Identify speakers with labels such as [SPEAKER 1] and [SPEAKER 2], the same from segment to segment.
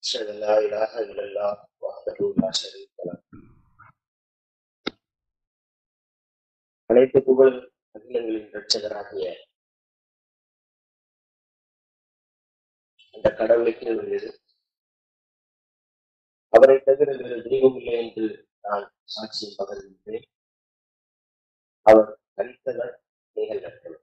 [SPEAKER 1] أشهد أن لا إله إلا الله وحده لا شريك له அனைத்து புகழ் அகிலங்களின் இரட்சகராகிய அந்த கடவுளுக்கு உள்ளது அவரை தவிர வேறு தெய்வம் இல்லை என்று நான் சாட்சியம் பகிர்கின்றேன் அவர் கணித்தவர் நிகழ்ந்தவர்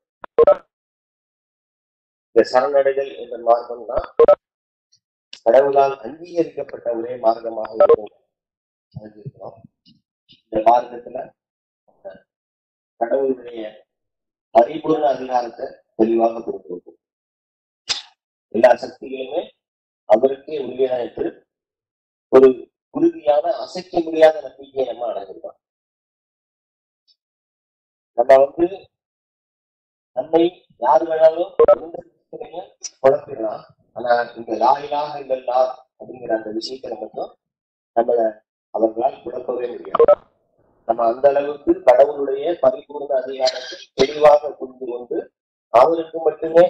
[SPEAKER 1] இந்த சரணடைதல் என்ற மார்க்கம் தான் கடவுளால் அங்கீகரிக்கப்பட்ட ஒரே மார்க்கமாக இருக்கும் அறிந்திருக்கிறோம். இந்த மார்க்கத்துல கடவுளுடைய பரிபூர்ண அதிகாரத்தை தெளிவாக கொடுத்திருக்கும் எல்லா சக்திகளுமே அவருக்கே உரியதா என்று ஒரு உறுதியான அசைக்க முடியாத நம்பிக்கையை நம்ம அடைஞ்சிருக்கோம் நம்ம வந்து நம்மை யார் வேணாலும் எந்த விஷயத்திலையும் குழப்பிடலாம் ஆனா இந்த லாயிலாக இல்லல்லா அப்படிங்கிற அந்த விஷயத்துல மட்டும் நம்மள அவர்களால் குழப்பவே முடியாது நம்ம அந்த அளவுக்கு கடவுளுடைய பரிபூர்ண அதிகாரத்தை தெளிவாக புரிந்து கொண்டு அவருக்கு மட்டுமே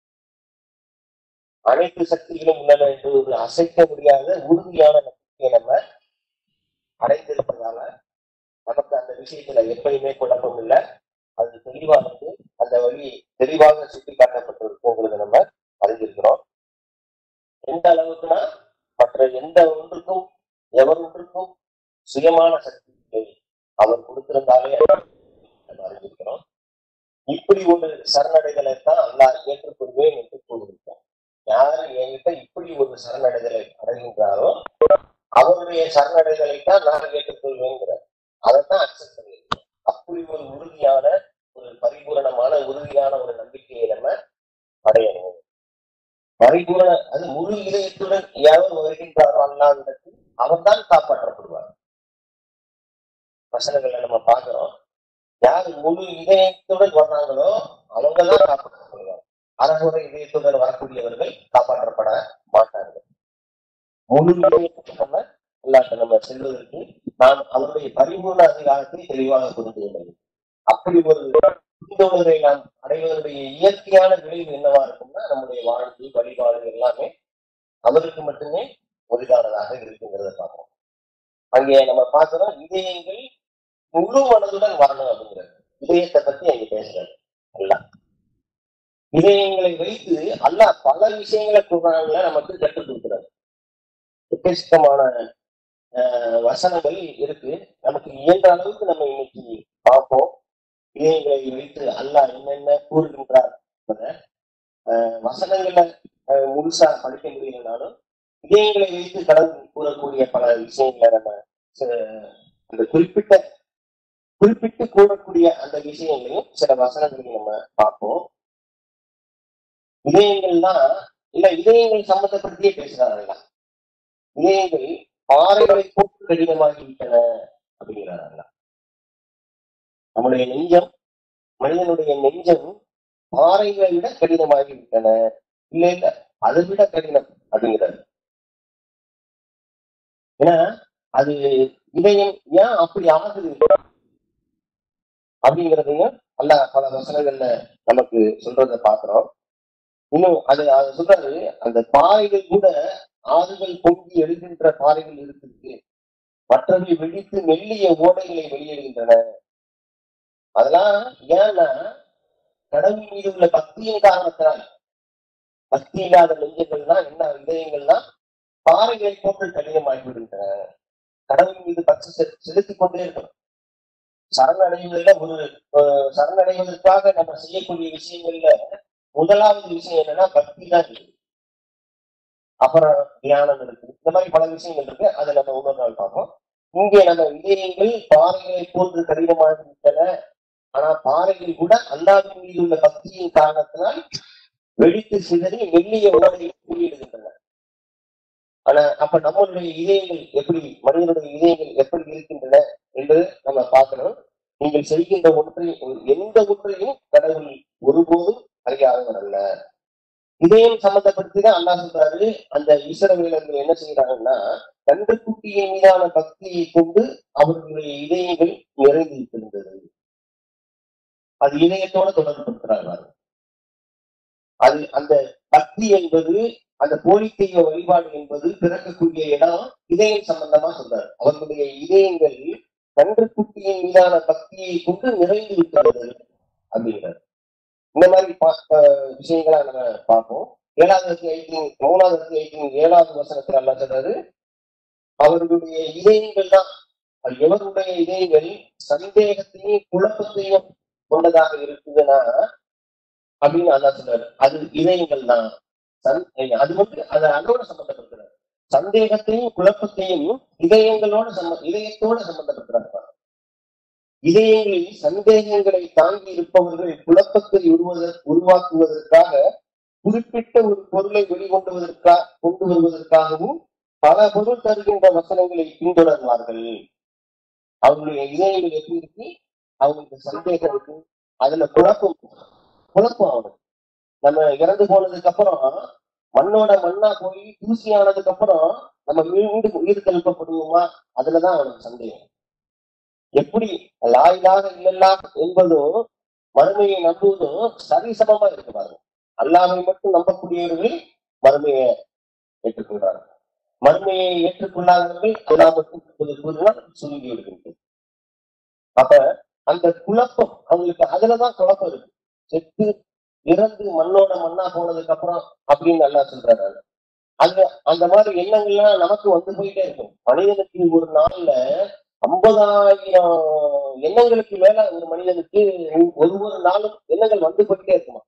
[SPEAKER 1] அனைத்து சக்திகளும் உள்ளன என்று ஒரு அசைக்க முடியாத உறுதியான நம்பிக்கையை நம்ம அடைந்திருப்பதால நமக்கு அந்த விஷயத்துல எப்பயுமே குழப்பம் இல்லை அது தெளிவானது அந்த வழி தெளிவாக சுட்டி காட்டப்பட்டிருக்குங்கிறத நம்ம அறிந்திருக்கிறோம் எந்த அளவுக்குன்னா மற்ற எந்த ஒன்றுக்கும் எவர் ஒன்றுக்கும் சுயமான சக்தி இல்லை அவர் கொடுத்திருந்தாலே நம்ம அறிந்திருக்கிறோம் இப்படி ஒரு சரணடைதலை தான் அல்லாஹ் ஏற்றுக்கொள்வேன் என்று கூறியிருக்கோம் யாரு என்கிட்ட இப்படி ஒரு சரணடைதலை அடைகின்றாரோ அவருடைய சரணடைதலை தான் நான் ஏற்றுக்கொள்வேங்கிறார் அதைத்தான் அக்செப்ட் பண்ணியிருக்கோம் அப்படி ஒரு உறுதியான ஒரு பரிபூரணமான உறுதியான ஒரு நம்பிக்கையை நம்ம அடையணும் பரிபூரண அது முழு இதயத்துடன் எவர் வருகின்றாரோ அல்லாவிடத்தில் அவன் தான் காப்பாற்றப்படுவார் வசனங்களை நம்ம பார்க்கிறோம் யார் முழு இதயத்துடன் வர்றாங்களோ அவங்க தான் காப்பாற்றப்படுவார் அறகுறை இதயத்துடன் வரக்கூடியவர்கள் காப்பாற்றப்பட மாட்டார்கள் முழு இதயத்துடன் நம்ம அல்லாட்ட நம்ம செல்வதற்கு நாம் அவருடைய பரிபூர்ண அதிகாரத்தை தெளிவாக புரிந்து கொள்ள வேண்டும் அப்படி ஒரு புரிந்துணர்வை நாம் அடைவதனுடைய இயற்கையான விளைவு என்னவா இருக்கும்னா நம்முடைய வாழ்க்கை வழிபாடு எல்லாமே அவருக்கு மட்டுமே ஒளிதானதாக இருக்குங்கிறத பார்க்கிறோம் அங்கே நம்ம பார்க்கிறோம் இதயங்கள் முழு மனதுடன் வரணும் அப்படிங்கிறது இதயத்தை பத்தி அங்க பேசுறாரு அல்லாஹ் இதயங்களை வைத்து அல்லாஹ் பல விஷயங்களை குரான்ல நமக்கு கற்றுக் கொடுக்கிறார் எக்கச்சக்கமான ஆஹ், வசனங்கள் இருக்கு நமக்கு இயன்ற அளவுக்கு நம்ம இன்னைக்கு பார்ப்போம் இதயங்களை வைத்து அல்லாஹ் என்னென்ன கூறுகின்றார் என்பதை, ஆஹ், வசனங்களை ஆஹ், முழுசா படிக்க முடியலனாலும் இதயங்களை வைத்து கடவுள் கூறக்கூடிய பல விஷயங்களை நம்ம சில- அந்த குறிப்பிட்ட குறிப்பிட்டு கூறக்கூடிய அந்த விஷயங்களையும் சில வசனங்களையும் நம்ம பார்ப்போம் இதயங்கள் தான் இல்ல இதயங்கள் சம்பந்தப்படுத்தியே பேசுறாங்க இதயங்கள் பாறைகளை போட்டு கடினமாகி விட்டன அப்படிங்கிறாங்க நம்முடைய நெஞ்சம் மனிதனுடைய நெஞ்சம் பாறைகளை விட கடினமாகி விட்டன இல்ல இல்ல அதை விட கடினம் அப்படிங்கிறாரு ஏன்னா அது இதயம் ஏன் அப்படி ஆகுது அப்படிங்கிறதையும் அல்ல பல வசனங்கள்ல நமக்கு சொல்றத பாக்குறோம் இன்னும் அது அது சொல்றாரு அந்த பாறைகள் கூட ஆறுகள் பொங்கி எழுகின்ற பாறைகள் இருக்குது மற்றவை வெடித்து மெல்லிய ஓடைகளை வெளியிடுகின்றன அதெல்லாம் ஏன்னா கடவுள் மீது உள்ள பக்தியின் காரணத்தினால் பக்தி இல்லாத நெஞ்சங்கள் தான் என்ன இதயங்கள் தான் பாறைகளை போட்டு கடினமாகி விடுகின்றன கடவுள் மீது பக்தி செ- செலுத்திக் கொண்டே இருக்கணும் சரணடைவதில் ஒரு அஹ், சரணடைவதற்காக நம்ம செய்யக்கூடிய விஷயங்கள்ல முதலாவது விஷயம் என்னன்னா பக்தி தான் இருக்கு அப்புறம் தியானம் இருக்கு இந்த மாதிரி பல விஷயங்கள் இருக்கு அதை நம்ம இன்னொரு நாள் பார்ப்போம் இங்கே நம்ம இதயங்கள் பாறைகளை போன்று கடினமாகி விட்டன ஆனா பாறைகள் கூட அல்லாவின் மீது உள்ள பக்தியின் காரணத்தினால் வெடித்து சிதறி மெல்லிய ஓடையில் கூறியிடுகின்றன ஆனா அப்ப நம்மளுடைய இதயங்கள் எப்படி மனிதனுடைய இதயங்கள் எப்படி இருக்கின்றன என்று நம்ம பார்க்கணும் நீங்கள் செய்கின்ற ஒன்றையும் எந்த ஒன்றையும் கடவுள் ஒருபோதும் அறியாதவர் அல்ல இதயம் சம்பந்தப்படுத்தி தான் அல்லாஹ் சொல்றாரு அந்த இஸ்ரவேலர்கள் என்ன செய்யறாங்கன்னா கண்டுக்குட்டியின் மீதான பக்தியை கொண்டு அவர்களுடைய இதயங்கள் நிறைந்திருக்கின்றது அது இதயத்தோட தொடர்புபடுத்துறாங்க அது அந்த பக்தி என்பது அந்த போலி தெய்வ வழிபாடு என்பது பிறக்கக்கூடிய இடம் இதயம் சம்பந்தமா சொல்றாரு அவர்களுடைய இதயங்கள் கன்றுக்குட்டியின் மீதான பக்தியை கொண்டு நிறைந்து விட்டது அப்படிங்கிறார் இந்த மாதிரி பா- அஹ் விஷயங்களை நம்ம பார்ப்போம் ஏழாவது ஐக்கியம் மூணாவது ஐக்கியம் ஏழாவது வசனத்துல அல்ல சொல்றாரு அவர்களுடைய இதயங்கள் தான் அது எவருடைய இதயங்கள் சந்தேகத்தையும் குழப்பத்தையும் கொண்டதாக இருக்குதுன்னா அப்படின்னு அல்லா சொல்றாரு அது இதயங்கள் தான் சந்- அது வந்து அது அதோட சம்பந்தப்படுத்துறாரு சந்தேகத்தையும் குழப்பத்தையும் இதயங்களோட சம்ப இதயத்தோட சம்பந்தப்படுத்துறாங்க இதயங்களில் சந்தேகங்களை தாங்கி இருப்பவர்கள் குழப்பத்தை உருவத உருவாக்குவதற்காக குறிப்பிட்ட ஒரு பொருளை வெளிக்கொண்டுவதற்காக கொண்டு வருவதற்காகவும் பல பொருள் தருகின்ற வசனங்களை பின்தொடர்வார்கள் அவங்களுடைய இதயங்கள் எப்படி இருக்கு அவங்களுக்கு சந்தேகம் இருக்கு அதுல குழப்பம் குழப்பம் ஆகும் நம்ம இறந்து போனதுக்கு அப்புறம் மண்ணோட மண்ணா போய் தூசி ஆனதுக்கு அப்புறம் நம்ம மீண்டும் உயிர் எழுப்பப்படுவோமா அதுலதான் அவனுக்கு சந்தேகம் எப்படி லாயிலாக இல்லல்லா என்பதும் மறுமையை நம்புவதும் சரிசமமா இருக்கு பாருங்க அல்லாமை மட்டும் நம்பக்கூடியவர்கள் மறுமையை ஏற்றுக்கொள்றாங்க மறுமையை ஏற்றுக்கொள்ளாதவர்கள் அல்லா மட்டும் கூறினால் சுருங்கி விடுகின்றது அப்ப அந்த குழப்பம் அவங்களுக்கு அதுலதான் குழப்பம் இருக்கு செத்து இறந்து மண்ணோட மண்ணா போனதுக்கு அப்புறம் அப்படின்னு நல்லா சொல்றாரு அது. அந்த அந்த மாதிரி எண்ணங்கள்லாம் நமக்கு வந்து போயிட்டே இருக்கும் மனிதனுக்கு ஒரு நாள்ல ஐம்பதாயிரம் எண்ணங்களுக்கு மேல ஒரு மனிதனுக்கு ஒரு ஒரு நாளும் எண்ணங்கள் வந்து போயிட்டே இருக்குமா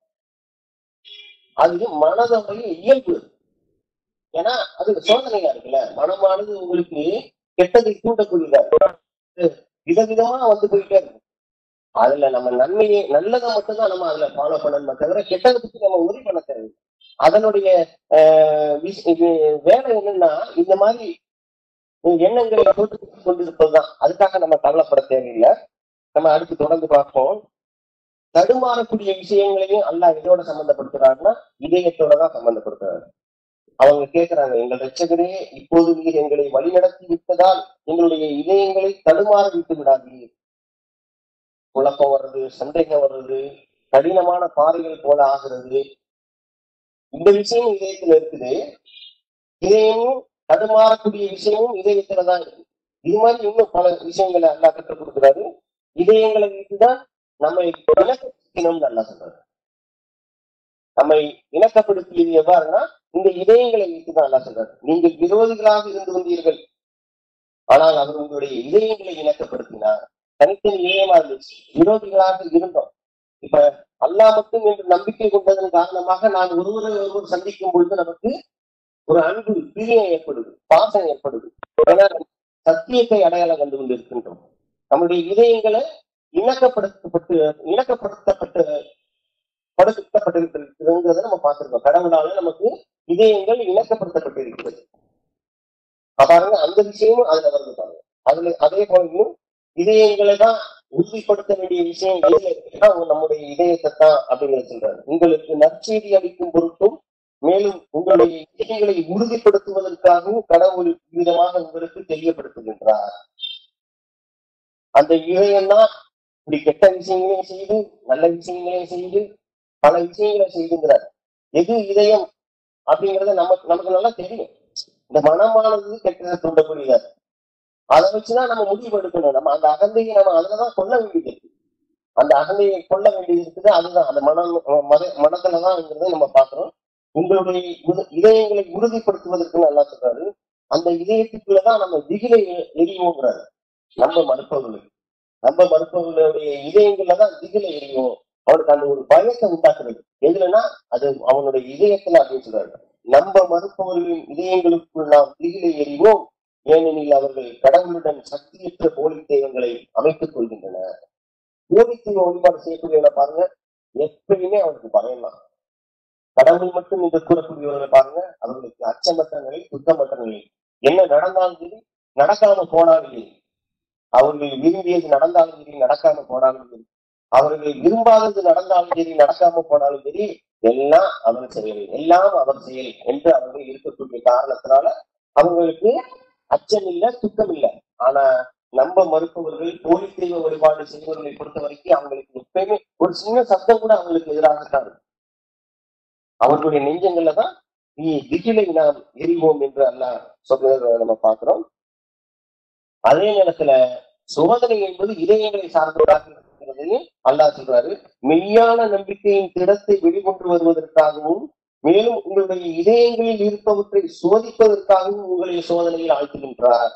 [SPEAKER 1] அது மனதோடைய இயல்பு ஏன்னா அது சோதனையா இருக்குல்ல மனமானது உங்களுக்கு கெட்டதை தூண்டக்கூடியதா இருக்கு. விதவிதமா வந்து போயிட்டே இருக்கும் அதுல நம்ம நன்மையை நல்லதை மட்டும்தான் நம்ம அதுல ஃபாலோ பண்ணணுமே தவிர கெட்டதை பத்தி நம்ம உறுதி பண்ண தேவையில்லை அதனுடைய ஆஹ் விஷ- இது வேலை என்னன்னா இந்த மாதிரி எண்ணங்களை போட்டு கொண்டிருப்பதுதான் அதுக்காக நம்ம கவலைப்பட தேவையில்லை நம்ம அடுத்து தொடர்ந்து பார்ப்போம் தடுமாறக்கூடிய விஷயங்களையும் அல்லாஹ் இதோட சம்பந்தப்படுத்துறாருன்னா இதயத்தோட தான் சம்பந்தப்படுத்துறாரு அவங்க கேட்கிறாங்க எங்கள் ரட்சகரே இப்போது நீர் எங்களை வழிநடத்தி விட்டதால் எங்களுடைய இதயங்களை தடுமாற விட்டு விடாதீர் குழப்பம் வர்றது சந்தேகம் வர்றது கடினமான பாறைகள் போல ஆகிறது இந்த விஷயம் இதயத்துல இருக்குது இதயமும் தடுமாறக்கூடிய விஷயமும் இதயத்துலதான் இருக்கு இது மாதிரி இன்னும் பல விஷயங்களை அல்லாஹ் கற்றுக் கொடுக்குறாரு இதயங்களை வைத்துதான் நம்மை இணக்கப்படுத்தணும்னு நல்லா சொல்றாரு நம்மை இணக்கப்படுத்தியது எவ்வாறுனா இந்த இதயங்களை வைத்துதான் நல்லா சொல்றாரு நீங்கள் விரோதிகளாக இருந்து வந்தீர்கள் ஆனால் அவர் உங்களுடைய இதயங்களை இணக்கப்படுத்தினார் தனித்தனி இதயமா இருந்துச்சு விரோதிகளாக இருந்தோம் இப்ப அல்லாஹ் மட்டும் என்று நம்பிக்கை கொண்டதன் காரணமாக நான் ஒருவரை ஒருவர் சந்திக்கும் பொழுது நமக்கு ஒரு அன்பு பிரியம் ஏற்படுது பாசம் ஏற்படுது ஏன்னா சத்தியத்தை அடையாளம் கண்டு கொண்டு இருக்கின்றோம் நம்முடைய இதயங்களை இணக்கப்படுத்தப்பட்டு இணக்கப்படுத்தப்பட்டு படுத்தப்பட்டிருக்கிறதுங்கிறத நம்ம பார்த்திருக்கோம் கடவுளால நமக்கு இதயங்கள் இணக்கப்படுத்தப்பட்டிருக்கிறது அப்ப பாருங்க அந்த விஷயமும் அதுல வருது பாருங்க அதுல அதே போல இன்னும் இதயங்களை தான் உறுதிப்படுத்த வேண்டிய விஷயம் எதுல இருக்குன்னா நம்முடைய இதயத்தை தான் அப்படிங்கிறத சொல்றாரு உங்களுக்கு நற்செய்தி அளிக்கும் பொருட்டும் மேலும் உங்களுடைய இதயங்களை உறுதிப்படுத்துவதற்காகவும் கடவுள் விதமாக உங்களுக்கு தெரியப்படுத்துகின்றார் அந்த இதயம் தான் இப்படி கெட்ட விஷயங்களையும் செய்து நல்ல விஷயங்களையும் செய்து பல விஷயங்களை செய்துங்கிறார் எது இதயம் அப்படிங்கறத நமக்கு நமக்கு நல்லா தெரியும் இந்த மனமானது கெட்டதை தூண்டக்கூடியது அதை வச்சுதான் நம்ம முடிவு எடுக்கணும் நம்ம அந்த அகந்தையை நம்ம அதுலதான் கொல்ல வேண்டியது இருக்கு அந்த அகந்தையை கொல்ல வேண்டியது இருக்குது அதுதான் அந்த மனம் மத மனத்துலதான்ங்கிறத நம்ம பாக்குறோம் உங்களுடைய உத- இதயங்களை உறுதிப்படுத்துவதற்கு நல்லா சொல்றாரு அந்த இதயத்துக்குள்ளதான் நம்ம திகிலை எ- எரியுங்கிறாரு நம்ம மறுப்பவர்களுக்கு நம்ம மறுப்பவர்களுடைய இதயங்கள்ல தான் திகிலை எரியும் அவனுக்கு அந்த ஒரு பயத்தை உண்டாக்குறது எதுலன்னா அது அவனுடைய இதயத்துல அப்படின்னு சொல்றாரு நம்ம மறுப்பவர்களின் இதயங்களுக்குள் நாம் திகிலை எறிவோம் ஏனெனில் அவர்கள் கடவுளுடன் சக்தியற்ற போலி தெய்வங்களை அமைத்துக் கொள்கின்றனர் போலி தெய்வ வழிபாடு செய்யக்கூடியவனை பாருங்க எப்பயுமே அவனுக்கு பயம்தான் கடவுள் மட்டும் என்று கூறக்கூடியவர்களை பாருங்க அவர்களுக்கு அச்சமற்ற நிலை சுத்தமற்ற நிலை என்ன நடந்தாலும் சரி நடக்காம போனாலும் சரி அவர்கள் விரும்பியது நடந்தாலும் சரி நடக்காம போனாலும் சரி அவர்கள் விரும்பாதது நடந்தாலும் சரி நடக்காம போனாலும் சரி எல்லாம் அவர் செயல் எல்லாம் அவர் செயல் என்று அவர்கள் இருக்கக்கூடிய காரணத்தினால அவங்களுக்கு அச்சம் இல்ல துக்கம் இல்ல ஆனா நம்ப மறுப்பவர்கள் போலி தெய்வ வழிபாடு செய்பவர்களை பொறுத்த வரைக்கும் அவங்களுக்கு எப்பயுமே ஒரு சின்ன சத்தம் கூட அவங்களுக்கு எதிராகத்தான் இருக்கும் அவர்களுடைய நெஞ்சங்கள்ல தான் நீ திகிலை நாம் எரிவோம் என்று அல்லாஹ் சொல்றத நம்ம பார்க்கிறோம் அதே நேரத்துல சோதனை என்பது இதயங்களை சார்ந்ததாக இருக்கிறதையும் அல்லாஹ் சொல்றாரு மெய்யான நம்பிக்கையின் திடத்தை வெளிக்கொண்டு வருவதற்காகவும் மேலும் உங்களுடைய இதயங்களில் இருப்பவற்றை சோதிப்பதற்காகவும் உங்களை சோதனையில் ஆழ்த்துகின்றார்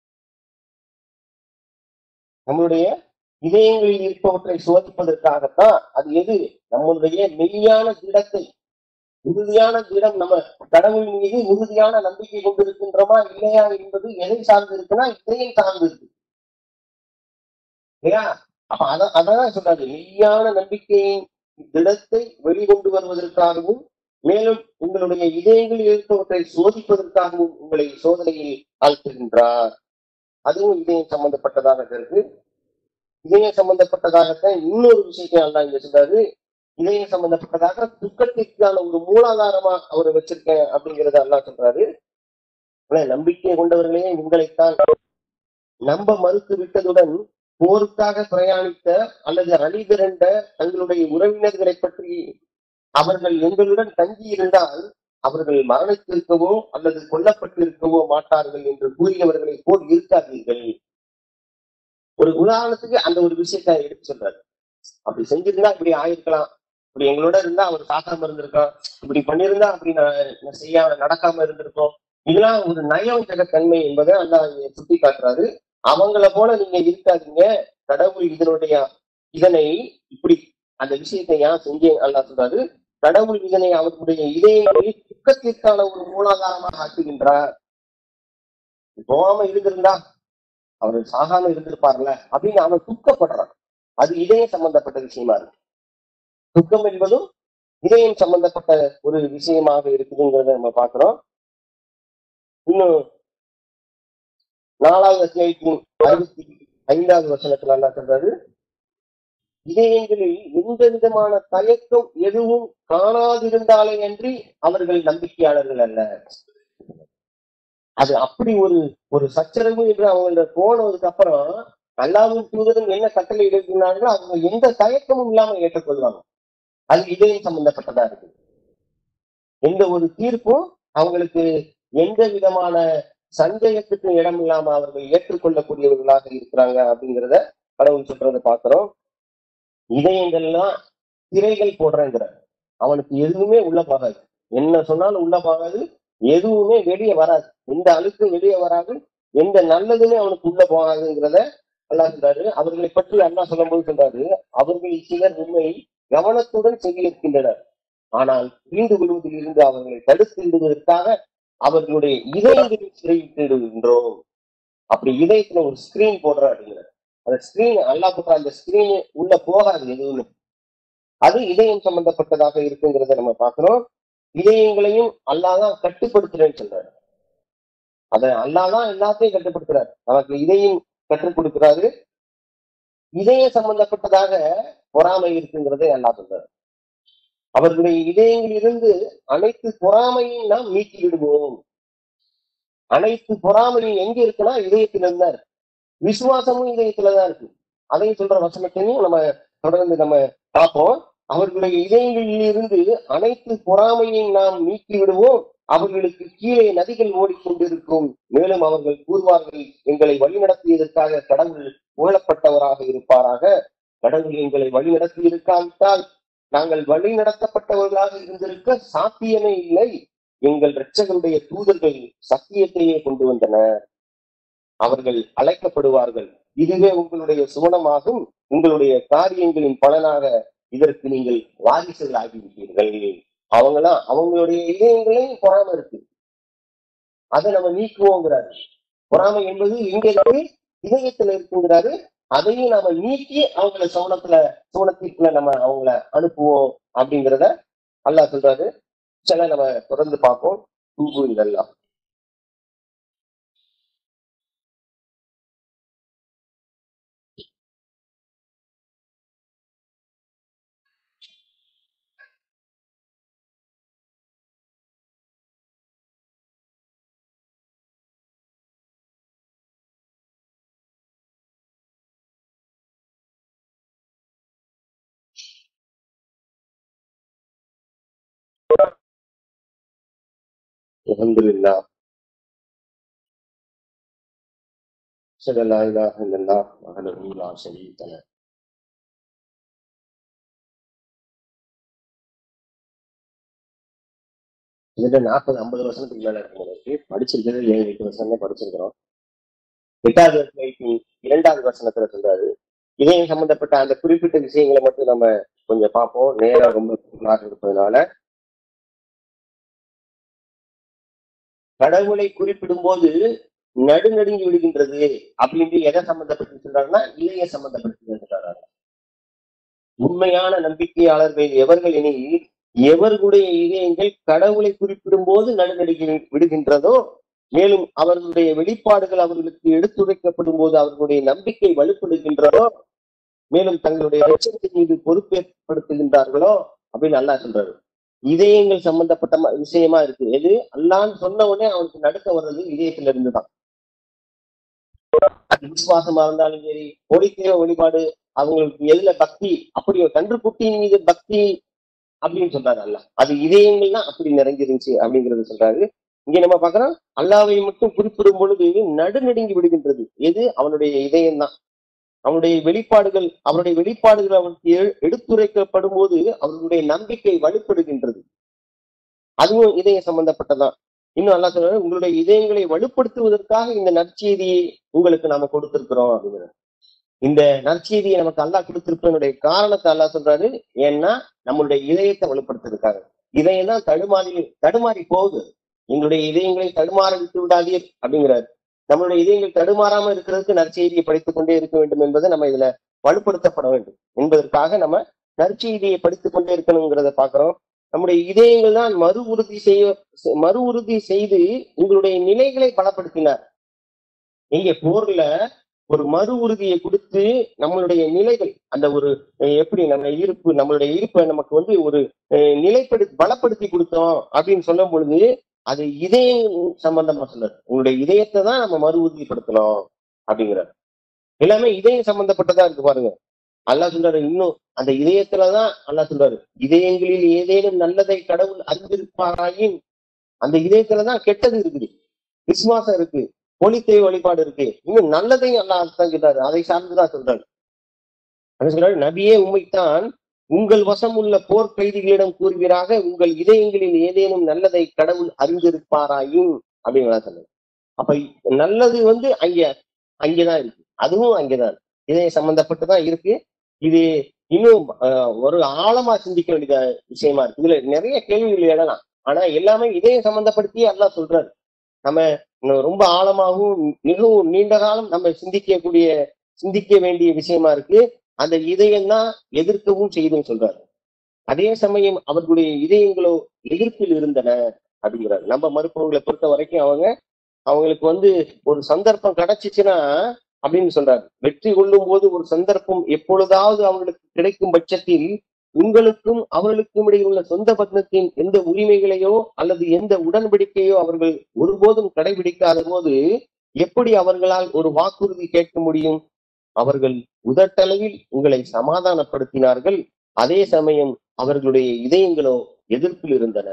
[SPEAKER 1] நம்மளுடைய இதயங்களில் இருப்பவற்றை சோதிப்பதற்காகத்தான் அது எது நம்மளுடைய மெய்யான திடத்தை உறுதியான திடம் நம்ம கடவுள் மீது உறுதியான நம்பிக்கை கொண்டிருக்கின்றோமா இல்லையா என்பது எதை சார்ந்து இருக்குன்னா இதயம் சார்ந்து இருக்கு இல்லையா அப்ப அத அதான் சொல்றாரு மெய்யான நம்பிக்கையின் திடத்தை வெளிக்கொண்டு வருவதற்காகவும் மேலும் உங்களுடைய இதயங்களில் இருப்பவற்றை சோதிப்பதற்காகவும் உங்களை சோதனையில் ஆழ்த்துகின்றார் அதுவும் இதயம் சம்பந்தப்பட்டதாக இருக்கு இதயம் சம்பந்தப்பட்டதாகத்தான் இன்னொரு விஷயத்தை அல்லாஹ் இங்க சொல்றாரு இதயம் சம்பந்தப்பட்டதாக துக்கத்திற்கான ஒரு மூலாதாரமா அவர் வச்சிருக்கேன் அப்படிங்கறத அல்லாஹ் சொல்றாரு ஆனா, நம்பிக்கை கொண்டவர்களே உங்களைத்தான் நம்ப மறுத்து விட்டதுடன் போருக்காக பிரயாணித்த அல்லது அணி திரண்ட தங்களுடைய உறவினர்களை பற்றி அவர்கள் எங்களுடன் தங்கி இருந்தால் அவர்கள் மரணித்திருக்கவோ அல்லது கொல்லப்பட்டிருக்கவோ மாட்டார்கள் என்று கூறியவர்களை போல் இருக்காதீர்கள் ஒரு உதாரணத்துக்கு அந்த ஒரு விஷயத்தை எடுத்து சொல்றாரு அப்படி செஞ்சிருந்தா இப்படி ஆயிருக்கலாம் இப்படி எங்களோட இருந்தா அவர் சாக்காம இருந்திருக்கோம் இப்படி பண்ணியிருந்தா அப்படி நான் நான் செய்யாம நடக்காம இருந்திருக்கோம் இதெல்லாம் ஒரு நயம் தன்மை என்பதை அல்லா சுட்டி காட்டுறாரு அவங்கள போல நீங்க இருக்காதீங்க கடவுள் இதனுடைய இதனை இப்படி அந்த விஷயத்தை ஏன் செஞ்சேன் அல்லா சொல்றாரு கடவுள் இதனை அவர்களுடைய இதயங்களில் துக்கத்திற்கான ஒரு மூலாதாரமாக ஆக்குகின்றார் போகாம இருந்திருந்தா அவர் சாகாம இருந்திருப்பார்ல அப்படின்னு அவன் துக்கப்படுறான் அது இதயம் சம்பந்தப்பட்ட விஷயமா இருக்கு துக்கம் என்பதும் இதயம் சம்பந்தப்பட்ட ஒரு விஷயமாக இருக்குதுங்கிறத நம்ம பார்க்கிறோம் இன்னும் நாலாவது அத்தியாயத்தின் அறுபத்தி ஐந்தாவது வசனத்துல என்ன சொல்றாரு இதயங்களில் எந்த விதமான தயக்கம் எதுவும் காணாதிருந்தாலே அன்றி அவர்கள் நம்பிக்கையாளர்கள் அல்ல அது அப்படி ஒரு ஒரு சச்சரவு என்று அவங்க போனதுக்கு அப்புறம் அல்லாவும் தூதரும் என்ன கட்டளை இருக்கிறார்களோ அவங்க எந்த தயக்கமும் இல்லாம ஏற்றுக்கொள்வாங்க அது இதயம் சம்பந்தப்பட்டதா இருக்கு எந்த ஒரு தீர்ப்பும் அவங்களுக்கு எந்த விதமான சந்தேகத்துக்கு இடம் இல்லாம அவர்கள் ஏற்றுக்கொள்ளக்கூடியவர்களாக இருக்கிறாங்க அப்படிங்கிறத கடவுள் சொல்றதை பார்க்கிறோம் இதயங்கள்லாம் திரைகள் போடுறேங்கிறார் அவனுக்கு எதுவுமே உள்ள போகாது என்ன சொன்னாலும் உள்ள போகாது எதுவுமே வெளியே வராது எந்த அழுக்கும் வெளியே வராது எந்த நல்லதுமே அவனுக்கு உள்ள போகாதுங்கிறத அல்லாஹ் சொல்றாரு அவர்களை பற்றி அல்லாஹ் சொல்லும்போது சொல்றாரு அவர்களில் சிலர் உண்மை கவனத்துடன் செவியேற்கின்றனர் ஆனால் வீண்டு கொள்வதில் இருந்து அவர்களை தடுத்து விடுவதற்காக அவர்களுடைய இதயங்களில் சிறையிட்டுகின்றோம் அப்படி இதயத்துல ஒரு ஸ்கிரீன் போடுற அப்படிங்கிறார் அந்த ஸ்கிரீன் அல்லா போடுற அந்த ஸ்கிரீன் உள்ள போகாது எதுவுமே அது இதயம் சம்பந்தப்பட்டதாக இருக்குங்கிறத நம்ம பார்க்கிறோம் இதயங்களையும் அல்லாதான் கட்டுப்படுத்துறேன்னு சொல்றாரு அத அல்லாதான் எல்லாத்தையும் கட்டுப்படுத்துறாரு நமக்கு இதையும் கற்றுக் கொடுக்கிறாரு இதய சம்பந்தப்பட்டதாக பொறாமை இருக்குங்கிறதை அல்லா சொல்றாரு அவர்களுடைய இதயங்களிலிருந்து அனைத்து பொறாமையும் நாம் நீக்கி விடுவோம் அனைத்து பொறாமையும் எங்க இருக்குன்னா இதயத்திலிருந்து தான் இருக்கு விசுவாசமும் இதயத்துலதான் இருக்கு அதையும் சொல்ற வசனத்தையும் நம்ம தொடர்ந்து நம்ம பார்ப்போம் அவர்களுடைய இதயங்களில் இருந்து அனைத்து பொறாமையை நாம் நீக்கி விடுவோம் அவர்களுக்கு கீழே நதிகள் ஓடிக்கொண்டிருக்கும் மேலும் அவர்கள் கூறுவார்கள் எங்களை வழிநடத்தியதற்காக கடவுள் புகழப்பட்டவராக இருப்பாராக கடவுள் எங்களை வழிநடத்தி இருக்காவிட்டால் நாங்கள் வழி நடத்தப்பட்டவர்களாக இருந்திருக்க சாத்தியமே இல்லை எங்கள் இரட்சகருடைய தூதர்கள் சத்தியத்தையே கொண்டு வந்தனர் அவர்கள் அழைக்கப்படுவார்கள் இதுவே உங்களுடைய சுவனமாகும் உங்களுடைய காரியங்களின் பலனாக இதற்கு நீங்கள் வாரிசுகள் ஆகிவிட்டீர்கள் அவங்களாம் அவங்களுடைய இதயங்களையும் பொறாம இருக்கு அதை நம்ம நீக்குவோங்கிறாரு பொறாமை என்பது எங்க இருக்கு இதயத்துல இருக்குங்கிறாரு அதையும் நாம நீக்கி அவங்கள சோனத்துல சோனத்திற்குள்ள நம்ம அவங்கள அனுப்புவோம் அப்படிங்கிறத அல்லாஹ் சொல்றாரு சில நம்ம தொடர்ந்து பார்ப்போம் தூபு இதெல்லாம் الحمد لله أشهد أن لا إله إلا الله وحده لا شريك له கிட்டத்தட்ட நாற்பது ஐம்பது வருஷத்துக்கு மேல இருக்கு படிச்சிருக்கிறது ஏழு எட்டு வருஷம் தான் படிச்சிருக்கிறோம் எட்டாவது வசனத்தின் இரண்டாவது வசனத்துல சொல்றாரு இதயம் சம்பந்தப்பட்ட அந்த குறிப்பிட்ட விஷயங்களை மட்டும் நம்ம கொஞ்சம் பார்ப்போம் நேரம் ரொம்ப சுருக்கமாக இருப்பதனால கடவுளை குறிப்பிடும் போது நடுநடுங்கி விடுகின்றது அப்படின்ட்டு எதை சம்பந்தப்பட்டு சொல்றாருன்னா இதய சம்பந்தப்பட்டு சொல்றாரு உண்மையான நம்பிக்கையாளர்கள் எவர்கள் எனில் எவர்களுடைய இதயங்கள் கடவுளை குறிப்பிடும் போது நடுநடுங்கி விடுகின்றதோ மேலும் அவர்களுடைய வெளிப்பாடுகள் அவர்களுக்கு எடுத்துரைக்கப்படும் போது அவர்களுடைய நம்பிக்கை வலுப்படுகின்றதோ மேலும் தங்களுடைய லட்சத்தின் மீது பொறுப்பேற்படுத்துகின்றார்களோ அப்படின்னு அல்லாஹ் சொல்றாரு இதயங்கள் சம்பந்தப்பட்ட ம- விஷயமா இருக்கு எது அல்லான்னு சொன்ன உடனே அவனுக்கு நடுக்க வர்றது இதயத்துல இருந்துதான் அது விசுவாசமா இருந்தாலும் சரி ஒளித்தேவ வழிபாடு அவங்களுக்கு எதுல பக்தி அப்படி ஒரு கன்றுக்குட்டியின் மீது பக்தி அப்படின்னு சொல்றாரு அல்லாஹ் அது இதயங்கள் தான் அப்படி நிறைஞ்சிருந்துச்சு அப்படிங்கறது சொல்றாரு இங்க நம்ம பார்க்கிறோம் அல்லாவை மட்டும் குறிப்பிடும் பொழுது நடுநடுங்கி விடுகின்றது எது அவனுடைய இதயம் தான் அவனுடைய வெளிப்பாடுகள் அவருடைய வெளிப்பாடுகள் அவனுக்கு எ- எடுத்துரைக்கப்படும் போது அவர்களுடைய நம்பிக்கை வலுப்படுகின்றது அதுவும் இதய சம்பந்தப்பட்டதான் இன்னும் அல்லா சொல்றாரு உங்களுடைய இதயங்களை வலுப்படுத்துவதற்காக இந்த நற்செய்தியை உங்களுக்கு நாம கொடுத்திருக்கிறோம் அப்படிங்கிற இந்த நற்செய்தியை நமக்கு அல்லாஹ் கொடுத்திருப்பதனுடைய காரணத்தை அல்லாஹ் சொல்றாரு ஏன்னா நம்மளுடைய இதயத்தை வலுப்படுத்துறதுக்காக இதயம் தான் தடுமாறி தடுமாறி போகுது எங்களுடைய இதயங்களை தடுமாற விட்டு விடாதீர் அப்படிங்கிறார் நம்மளுடைய இதயங்கள் தடுமாறாம இருக்கிறதுக்கு நற்செய்தியை படித்துக் கொண்டே இருக்க வேண்டும் என்பதை நம்ம இதுல வலுப்படுத்தப்பட வேண்டும் என்பதற்காக நம்ம நற்செய்தியை படித்துக் கொண்டே இருக்கணுங்கிறத பாக்குறோம் நம்முடைய இதயங்கள் தான் மறு உறுதி செய்ய மறு உறுதி செய்து உங்களுடைய நிலைகளை பலப்படுத்தினார் இங்க போர்ல ஒரு மறு உறுதியை கொடுத்து நம்மளுடைய நிலைகள் அந்த ஒரு அஹ், எப்படி நம்ம இருப்பு நம்மளுடைய இருப்பை நமக்கு வந்து ஒரு அஹ், நிலைப்படு பலப்படுத்தி கொடுத்தோம் அப்படின்னு சொல்லும் பொழுது அது இதயம் சம்பந்தமா சொல்றாரு உங்களுடைய இதயத்தை தான் நம்ம மறு உறுதிப்படுத்தணும் அப்படிங்கிறார் எல்லாமே இதயம் சம்பந்தப்பட்டதா இருக்கு பாருங்க அல்லாஹ் சொல்றாரு இன்னும் அந்த இதயத்துலதான் அல்லாஹ் சொல்றாரு இதயங்களில் ஏதேனும் நல்லதை கடவுள் அறிந்திருப்பாராயின் அந்த இதயத்துலதான் கெட்டது இருக்குது விசுவாசம் இருக்கு பொலித்தை வழிபாடு இருக்கு இன்னும் நல்லதையும் அல்லாஹ் தான் சொல்றாரு அதை சார்ந்துதான் சொல்றாரு அது சொல்றாரு நபியே உண்மைத்தான் உங்கள் வசம் உள்ள போர் கைதிகளிடம் கூறுவீராக உங்கள் இதயங்களில் ஏதேனும் நல்லதை கடவுள் அறிந்திருப்பாராயும் அப்படிங்களா சொன்னார் அப்ப நல்லது வந்து அங்க அங்கேதான் இருக்கு அதுவும் அங்கேதான் இதய சம்பந்தப்பட்டுதான் இருக்கு இது இன்னும் ஆஹ், ஒரு ஆழமா சிந்திக்க வேண்டிய விஷயமா இருக்கு இதுல நிறைய கேள்விகள் எழலாம் ஆனா எல்லாமே இதயம் சம்பந்தப்படுத்தி அல்லாஹ் சொல்றாரு நம்ம இன்னும் ரொம்ப ஆழமாகவும் மிகவும் நீண்ட காலம் நம்ம சிந்திக்கக்கூடிய சிந்திக்க வேண்டிய விஷயமா இருக்கு அந்த இதயம் தான் எதிர்க்கவும் செய்துன்னு சொல்றாரு அதே சமயம் அவர்களுடைய இதயங்களோ எதிர்ப்பில் இருந்தன அப்படிங்கிறாரு நம்ம மருத்துவங்களை பொறுத்த வரைக்கும் அவங்க அவங்களுக்கு வந்து ஒரு சந்தர்ப்பம் கிடைச்சிச்சுன்னா அப்படின்னு சொல்றாரு வெற்றி கொள்ளும் போது ஒரு சந்தர்ப்பம் எப்பொழுதாவது அவங்களுக்கு கிடைக்கும் பட்சத்தில் உங்களுக்கும் அவர்களுக்கும் இடையில் உள்ள சொந்த பத்னத்தின் எந்த உரிமைகளையோ அல்லது எந்த உடன்படிக்கையோ அவர்கள் ஒருபோதும் கடைபிடிக்காத போது எப்படி அவர்களால் ஒரு வாக்குறுதி கேட்க முடியும் அவர்கள் உதட்டளவில் உங்களை சமாதானப்படுத்தினார்கள் அதே சமயம் அவர்களுடைய இதயங்களோ எதிர்ப்பில் இருந்தன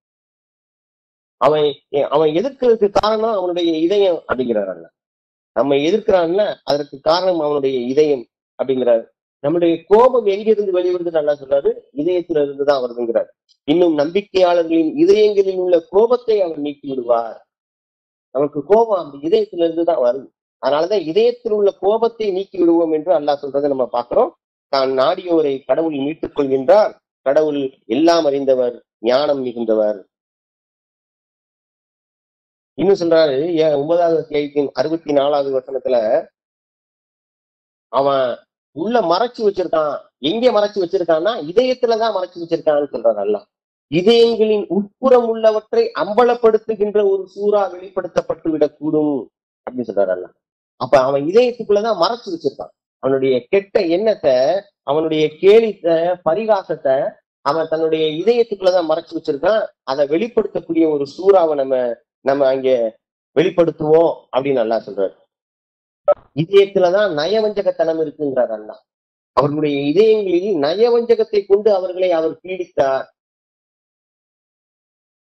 [SPEAKER 1] அவன் அவன் எதிர்க்கிறதுக்கு காரணம் அவனுடைய இதயம் அப்படிங்கிறார் அல்ல நம்ம எதிர்க்கிறான்ல அதற்கு காரணம் அவனுடைய இதயம் அப்படிங்கிறார் நம்முடைய கோபம் எங்கிருந்து வெளிவருது நல்லா சொல்றாரு இதயத்துல இருந்துதான் வருதுங்கிறார் இன்னும் நம்பிக்கையாளர்களின் இதயங்களில் உள்ள கோபத்தை அவர் நீக்கி விடுவார் நமக்கு கோபம் அந்த இதயத்துல இருந்துதான் வருது அதனாலதான் இதயத்தில் உள்ள கோபத்தை நீக்கி விடுவோம் என்று அல்லாஹ் சொல்றதை நம்ம பார்க்கிறோம் தான் நாடியோரை கடவுள் மீட்டுக் கொள்கின்றார் கடவுள் எல்லாம் அறிந்தவர் ஞானம் மிகுந்தவர் இன்னும் சொல்றாரு ஏன் ஒன்பதாவது அத்தியாயத்தின் அறுபத்தி நாலாவது வசனத்துல அவன் உள்ள மறைச்சு வச்சிருக்கான் எங்க மறைச்சு வச்சிருக்கான்னா இதயத்துலதான் மறைச்சு வச்சிருக்கான்னு சொல்றாரு அல்லாஹ் இதயங்களின் உட்புறம் உள்ளவற்றை அம்பலப்படுத்துகின்ற ஒரு சூறா வெளிப்படுத்தப்பட்டு விடக்கூடும் அப்படின்னு சொல்றாரு அல்லாஹ் அப்ப அவன் இதயத்துக்குள்ளதான் மறைச்சு வச்சிருக்கான் அவனுடைய கெட்ட எண்ணத்தை அவனுடைய கேலித்த பரிகாசத்தை அவன் தன்னுடைய இதயத்துக்குள்ளதான் மறைச்சு வச்சிருக்கான் அதை வெளிப்படுத்தக்கூடிய ஒரு சூறாவை நம்ம நம்ம அங்க வெளிப்படுத்துவோம் அப்படின்னு அல்லாஹ் சொல்றாரு இதயத்துலதான் நயவஞ்சகத்தனம் இருக்குங்கிறார் அல்லாஹ் அவர்களுடைய இதயங்களில் நயவஞ்சகத்தை கொண்டு அவர்களை அவர் பீடித்தார்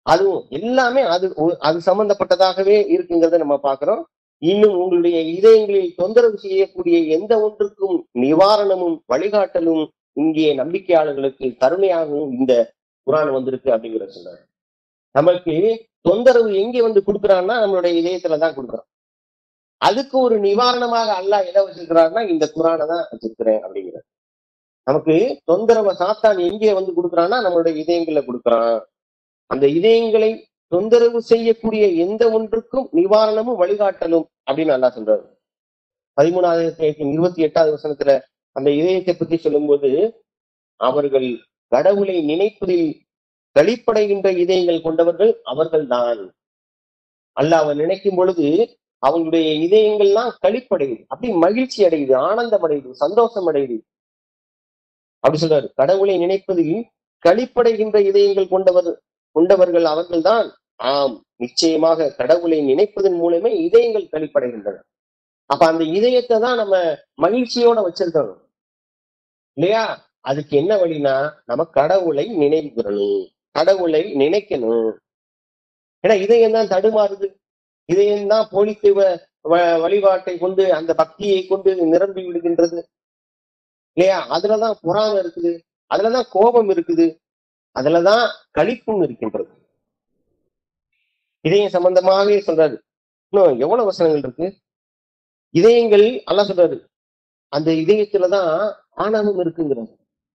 [SPEAKER 1] அதுவும் எல்லாமே அது ஒ- அது சம்பந்தப்பட்டதாகவே இருக்குங்கிறத நம்ம பார்க்கிறோம் இன்னும் உங்களுடைய இதயங்களில் தொந்தரவு செய்யக்கூடிய எந்த ஒன்றுக்கும் நிவாரணமும் வழிகாட்டலும் இங்கே நம்பிக்கையாளர்களுக்கு கருணையாகவும் இந்த குரான் வந்திருக்கு அப்படிங்கிற சொல்றாரு நமக்கு தொந்தரவு எங்கே வந்து கொடுக்குறான்னா நம்மளுடைய இதயத்துல தான் கொடுக்குறான் அதுக்கு ஒரு நிவாரணமாக அல்லாஹ் எதை வச்சிருக்கிறாருன்னா இந்த குரானை தான் வச்சிருக்கிறேன் அப்படிங்கிற நமக்கு தொந்தரவை சாத்தான் எங்கே வந்து கொடுக்குறான்னா நம்மளுடைய இதயங்கள்ல கொடுக்குறான் அந்த இதயங்களை தொந்தரவு செய்யக்கூடிய எந்த ஒன்றுக்கும் நிவாரணமும் வழிகாட்டலும் அப்படின்னு அல்லாஹ் சொல்றாரு பதிமூணாவது அத்தியாயத்தின் இருபத்தி எட்டாவது வசனத்துல அந்த இதயத்தை பத்தி சொல்லும்போது அவர்கள் கடவுளை நினைப்பதில் வெளிப்படைகின்ற இதயங்கள் கொண்டவர்கள் அவர்கள்தான் அல்லாஹ் நினைக்கும் பொழுது அவங்களுடைய இதயங்கள்லாம் களிப்படையுது அப்படி மகிழ்ச்சி அடையுது ஆனந்தம் அடையுது சந்தோஷம் அடையுது அப்படி சொல்றாரு கடவுளை நினைப்பதில் களிப்படைகின்ற இதயங்கள் கொண்டவர் கொண்டவர்கள் அவர்கள்தான் ஆம் நிச்சயமாக கடவுளை நினைப்பதன் மூலமே இதயங்கள் களிப்படைகின்றன அப்ப அந்த இதயத்தை தான் நம்ம மகிழ்ச்சியோட வச்சிருக்கணும் இல்லையா அதுக்கு என்ன வழினா நம்ம கடவுளை நினைவுகிறணும் கடவுளை நினைக்கணும் ஏன்னா இதயம் தான் தடுமாறுது இதயம் தான் போலித்துவ வ- வழிபாட்டை கொண்டு அந்த பக்தியை கொண்டு நிரம்பி விடுகின்றது இல்லையா அதுலதான் பொறாமை இருக்குது அதுலதான் கோபம் இருக்குது அதுலதான் களிப்பும் இருக்கின்றது இதயம் சம்பந்தமாகவே சொல்றாரு இன்னும் எவ்வளவு வசனங்கள் இருக்கு இதயங்கள் அல்லாஹ் சொல்றாரு அந்த இதயத்துலதான் ஆணவம் இருக்குங்கிறாரு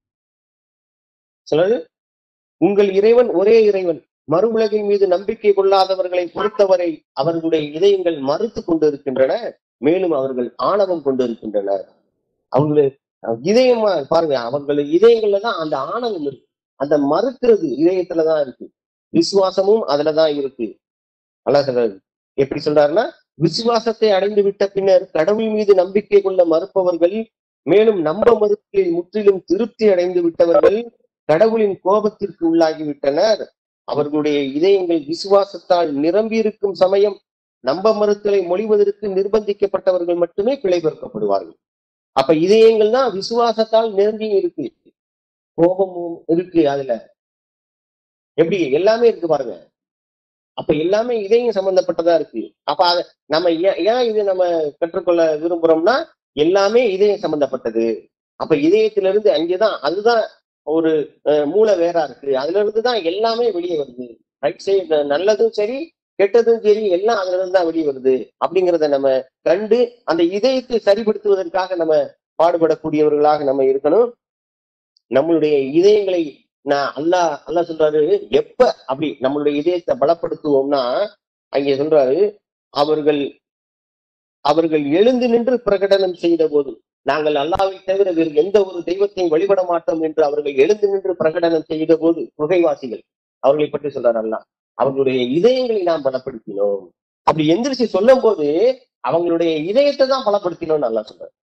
[SPEAKER 1] சொல்றாரு உங்கள் இறைவன் ஒரே இறைவன் மறு உலகின் மீது நம்பிக்கை கொள்ளாதவர்களை பொறுத்தவரை அவர்களுடைய இதயங்கள் மறுத்து கொண்டு இருக்கின்றன மேலும் அவர்கள் ஆணவம் கொண்டு இருக்கின்றனர் அவங்களுடைய இதயமா பாருங்க அவர்கள் இதயங்கள்ல தான் அந்த ஆணவம் இருக்கு அந்த மறுக்கிறது இதயத்துலதான் இருக்கு விசுவாசமும் அதுலதான் இருக்கு அல்லாஹ் சொல்றாரு எப்படி சொல்றாருன்னா விசுவாசத்தை அடைந்து விட்ட பின்னர் கடவுள் மீது நம்பிக்கை கொள்ள மறுப்பவர்கள் மேலும் நம்ப மறுப்பில் முற்றிலும் திருப்தி அடைந்து விட்டவர்கள் கடவுளின் கோபத்திற்கு உள்ளாகி விட்டனர் அவர்களுடைய இதயங்கள் விசுவாசத்தால் நிரம்பி இருக்கும் சமயம் நம்ப மறுத்தலை மொழிவதற்கு நிர்பந்திக்கப்பட்டவர்கள் மட்டுமே பிழை பெருக்கப்படுவார்கள் அப்ப இதயங்கள் தான் விசுவாசத்தால் நிரம்பி இருக்கு கோபமும் இருக்கு அதுல எப்படி எல்லாமே இருக்கு பாருங்க அப்ப எல்லாமே இதயம் சம்பந்தப்பட்டதா இருக்கு அப்ப அத நம்ம ஏன் ஏன் இது நம்ம கற்றுக்கொள்ள விரும்புறோம்னா எல்லாமே இதயம் சம்பந்தப்பட்டது அப்ப இதயத்திலிருந்து அங்கேதான் அதுதான் ஒரு அஹ், மூளை வேறா இருக்கு அதுல இருந்து தான் எல்லாமே வெளியே வருது ரைட் சைடு நல்லதும் சரி கெட்டதும் சரி எல்லாம் அதுல இருந்து தான் வெளியே வருது அப்படிங்கிறத நம்ம கண்டு அந்த இதயத்தை சரிப்படுத்துவதற்காக நம்ம பாடுபடக்கூடியவர்களாக நம்ம இருக்கணும் நம்மளுடைய இதயங்களை நான் அல்லாஹ் அல்லாஹ் சொல்றாரு எப்ப அப்படி நம்மளுடைய இதயத்தை பலப்படுத்துவோம்னா அங்கே சொல்றாரு அவர்கள் அவர்கள் எழுந்து நின்று பிரகடனம் செய்த போது நாங்கள் அல்லாவை தவிர வேறு எந்த ஒரு தெய்வத்தையும் வழிபட மாட்டோம் என்று அவர்கள் எழுந்து நின்று பிரகடனம் செய்த போது புகைவாசிகள் அவர்களை பற்றி சொல்றாரு அல்லாஹ் அவர்களுடைய இதயங்களை நாம் பலப்படுத்தினோம் அப்படி எந்திரிச்சு சொல்லும் போது அவங்களுடைய இதயத்தை தான் பலப்படுத்தினோம்னு அல்லாஹ் சொல்றாரு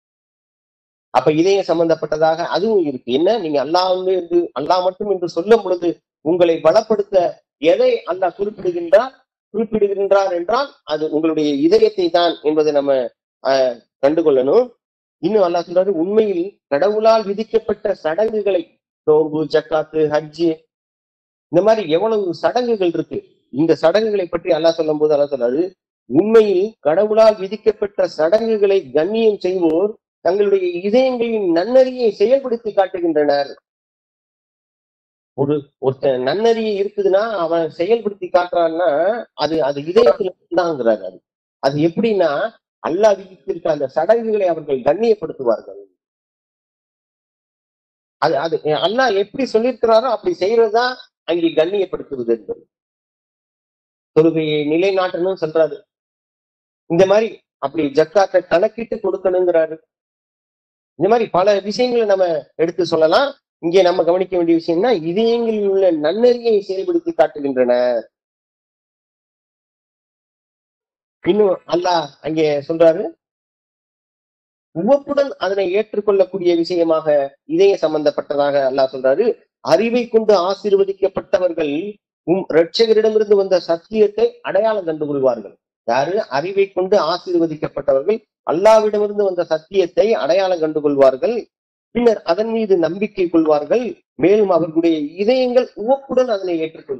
[SPEAKER 1] அப்ப இதயம் சம்பந்தப்பட்டதாக அதுவும் இருக்கு என்ன நீங்க அல்லாஹ் வந்து என்று அல்லாஹ் மட்டும் என்று சொல்லும் பொழுது உங்களை பலப்படுத்த எதை அல்லாஹ் குறிப்பிடுகின்றார் குறிப்பிடுகின்றார் என்றால் அது உங்களுடைய இதயத்தை தான் என்பதை நம்ம ஆஹ், கண்டுகொள்ளணும் இன்னும் அல்லாஹ் சொல்றாரு உண்மையில் கடவுளால் விதிக்கப்பட்ட சடங்குகளை நோன்பு ஜக்காத்து ஹஜ்ஜு இந்த மாதிரி எவ்வளவு சடங்குகள் இருக்கு இந்த சடங்குகளை பற்றி அல்லாஹ் சொல்லும் போது அல்லாஹ் சொல்றாரு உண்மையில் கடவுளால் விதிக்கப்பட்ட சடங்குகளை கண்ணியம் செய்வோர் தங்களுடைய இதயங்களின் நன்னறியை செயல்படுத்தி காட்டுகின்றனர் ஒரு ஒருத்தன் நன்னறியை இருக்குதுன்னா அவன் செயல்படுத்தி காட்டுறான்னா அது அது இதயத்துல தாங்கிறாரு அது அது எப்படின்னா அல்லாஹ் விதித்திருக்க அந்த சடங்குகளை அவர்கள் கண்ணியப்படுத்துவார்கள் அது அது அல்லாஹ் எப்படி சொல்லியிருக்கிறாரோ அப்படி செய்யறதுதான் அங்கே கண்ணியப்படுத்துவது என்பது தொழுகையை நிலைநாட்டணும் சொல்றாரு இந்த மாதிரி அப்படி ஜக்காத்தை கணக்கிட்டு கொடுக்கணுங்கிறாரு இந்த மாதிரி பல விஷயங்களை நம்ம எடுத்து சொல்லலாம் இங்கே நம்ம கவனிக்க வேண்டிய விஷயம்னா இதயங்களில் உள்ள நன்னறியை செயல்படுத்தி காட்டுகின்றன இன்னும் அல்லாஹ் அங்கே சொல்றாரு உவப்புடன் அதனை ஏற்றுக்கொள்ளக்கூடிய விஷயமாக இதய சம்பந்தப்பட்டதாக அல்லாஹ் சொல்றாரு அறிவை கொண்டு ஆசீர்வதிக்கப்பட்டவர்கள் உம் இரட்சகரிடமிருந்து வந்த சத்தியத்தை அடையாளம் கண்டு கொள்வார்கள் யாரு அறிவை கொண்டு ஆசீர்வதிக்கப்பட்டவர்கள் அல்லாவிடமிருந்து வந்த சத்தியத்தை அடையாளம் கண்டு கொள்வார்கள் பின்னர் அதன் மீது நம்பிக்கை கொள்வார்கள் மேலும் அவர்களுடைய இதயங்கள் உவப்புடன் அதனை ஏற்றுக்கொள்ளும்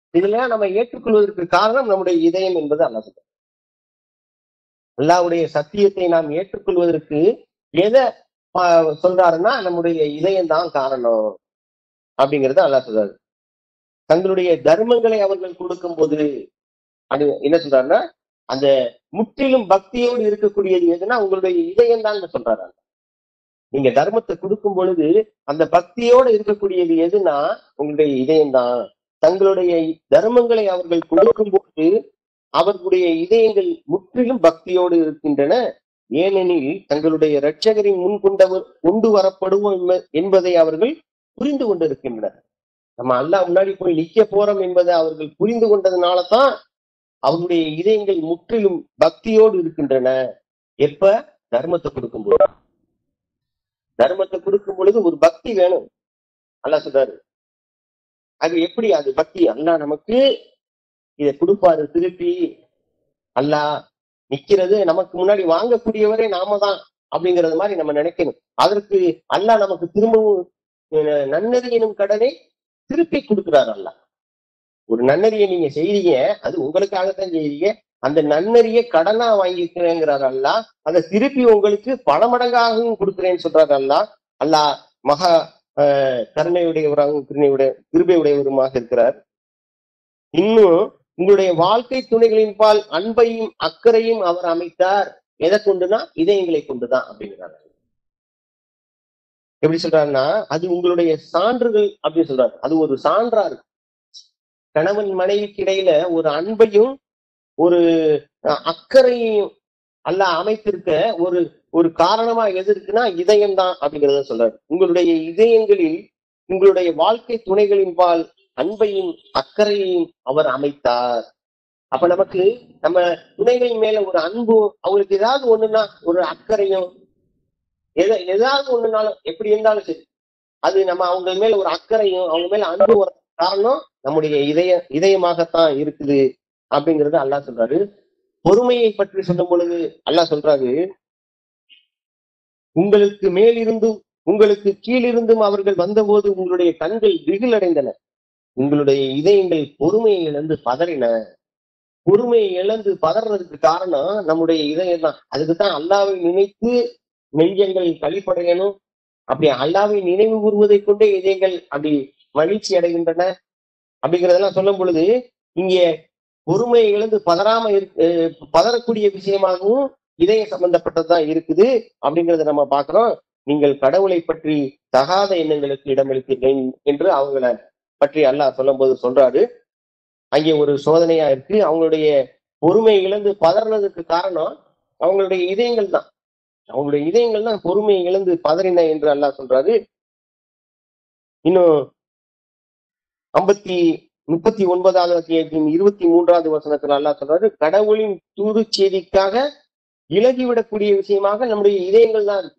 [SPEAKER 1] இதுல நம்ம ஏற்றுக்கொள்வதற்கு காரணம் நம்முடைய இதயம் என்பது அல்ல சொல்றார் அல்லாவுடைய சத்தியத்தை நாம் ஏற்றுக்கொள்வதற்கு எதை ஆஹ், சொல்றாருன்னா நம்முடைய இதயம் தான் காரணம் அப்படிங்கறத அல்லாஹ் சொல்றாரு தங்களுடைய தர்மங்களை அவர்கள் கொடுக்கும்போது அது என்ன சொல்றாருன்னா அந்த முற்றிலும் பக்தியோடு இருக்கக்கூடியது எதுனா உங்களுடைய இதயம் தான் சொல்றாரு அல்லாஹ். நீங்க தர்மத்தை கொடுக்கும் பொழுது அந்த பக்தியோடு இருக்கக்கூடியது எதுனா உங்களுடைய இதயம் தான் தங்களுடைய தர்மங்களை அவர்கள் கொடுக்கும்போது அவர்களுடைய இதயங்கள் முற்றிலும் பக்தியோடு இருக்கின்றன ஏனெனில் தங்களுடைய இரட்சகரின் முன் கொண்டவர் கொண்டு வரப்படுவோம் என்ப- என்பதை அவர்கள் புரிந்து கொண்டிருக்கின்றனர் நம்ம அல்லாஹ் முன்னாடி போய் நிக்க போறோம் என்பதை அவர்கள் புரிந்து கொண்டதுனால தான் அவர்களுடைய இதயங்கள் முற்றிலும் பக்தியோடு இருக்கின்றன எப்ப தர்மத்தை கொடுக்கும்போது தர்மத்தை கொடுக்கும் பொழுது ஒரு பக்தி வேணும் அல்லாஹ் சொல்றாரு அது எப்படி அது பக்தி அல்லாஹ் நமக்கு இதை கொடுப்பாரு திருப்பி அல்லாஹ் நிக்கிறது நமக்கு முன்னாடி வாங்கக்கூடியவரே நாம தான் அப்படிங்கறது மாதிரி நம்ம நினைக்கணும் அதற்கு அல்லாஹ் நமக்கு திரும்பவும் அஹ், நன்னறி எனும் கடனை திருப்பி கொடுக்கிறார் அல்லாஹ் ஒரு நன்னறியை நீங்க செய்றீங்க அது உங்களுக்காகத்தான் செய்றீங்க அந்த நன்னறியை கடனா வாங்கிக்கிறேங்கிறார் அல்லாஹ் அதை திருப்பி உங்களுக்கு பல மடங்காகவும் கொடுக்கிறேன்னு சொல்றாரு அல்லாஹ் அல்லாஹ் மகா அஹ், கருணையுடையவராகவும் கிருணையுடைய கிருபையுடையவருமாக இருக்கிறார் இன்னும் உங்களுடைய வாழ்க்கை துணைகளின் பால் அன்பையும் அக்கறையும் அவர் அமைத்தார் எதை கொண்டுனா இதயங்களை கொண்டுதான் அப்படிங்கிறார் எப்படி சொல்றாருன்னா அது உங்களுடைய சான்றுகள் அப்படின்னு சொல்றாரு அது ஒரு சான்றா இருக்கு கணவன் மனைவிக்கு இடையில ஒரு அன்பையும் ஒரு அஹ், அக்கறையையும் அல்லாஹ் அமைத்திருக்க ஒரு ஒரு காரணமா எது இருக்குன்னா இதயம் தான் அப்படிங்கறத சொல்றாரு உங்களுடைய இதயங்களில் உங்களுடைய வாழ்க்கை துணைகளின் பால் அன்பையும் அக்கறையையும் அவர் அமைத்தார் அப்ப நமக்கு நம்ம துணைகள் மேல ஒரு அன்பும் அவங்களுக்கு ஏதாவது ஒண்ணுன்னா ஒரு அக்கறையும் எத ஏதாவது ஒண்ணுனாலும் எப்படி இருந்தாலும் சரி அது நம்ம அவங்க மேல ஒரு அக்கறையும் அவங்க மேல அன்பு வர காரணம் நம்முடைய இதய இதயமாகத்தான் இருக்குது அப்படிங்கறது அல்லாஹ் சொல்றாரு பொறுமையை பற்றி சொல்லும் பொழுது அல்லாஹ் சொல்றாரு உங்களுக்கு மேலிருந்தும் உங்களுக்கு கீழிருந்தும் அவர்கள் வந்தபோது உங்களுடைய கண்கள் திகிலடைந்தன உங்களுடைய இதயங்கள் பொறுமையை இழந்து பதறின பொறுமையை இழந்து பதறதுக்கு காரணம் நம்முடைய இதயம் தான் அதுக்கு தான் அல்லாவை நினைத்து நெஞ்சங்கள் கழிப்படையணும் அப்படி அல்லாவை நினைவு கூறுவதை கொண்டே இதயங்கள் அப்படி மகிழ்ச்சி அடைகின்றன அப்படிங்கறதெல்லாம் சொல்லும் பொழுது இங்கே பொறுமையை இழந்து பதறாம இருக்கு பதறக்கூடிய விஷயமாகவும் இதய சம்பந்தப்பட்டதுதான் இருக்குது அப்படிங்கறத நம்ம பார்க்கிறோம் நீங்கள் கடவுளை பற்றி தகாத எண்ணங்களுக்கு இடமளித்தீர்கள் என்று அவங்கள பற்றி அல்லாஹ் சொல்லும்போது சொல்றாரு அங்கே ஒரு சோதனையா இருக்கு அவங்களுடைய பொறுமை இழந்து பதறினதுக்கு காரணம் அவங்களுடைய இதயங்கள் தான் அவங்களுடைய இதயங்கள் தான் பொறுமையை இழந்து பதறின என்று அல்லாஹ் சொல்றாரு இன்னும் ஐம்பத்தி முப்பத்தி ஒன்பதாவது அத்தியாயத்தின் இருபத்தி மூன்றாவது வசனத்துல அல்லாஹ் சொல்றாரு கடவுளின் தூது செய்திக்காக இலகிவிடக்கூடிய விஷயமாக நம்முடைய இதயங்கள் தான் இருக்கு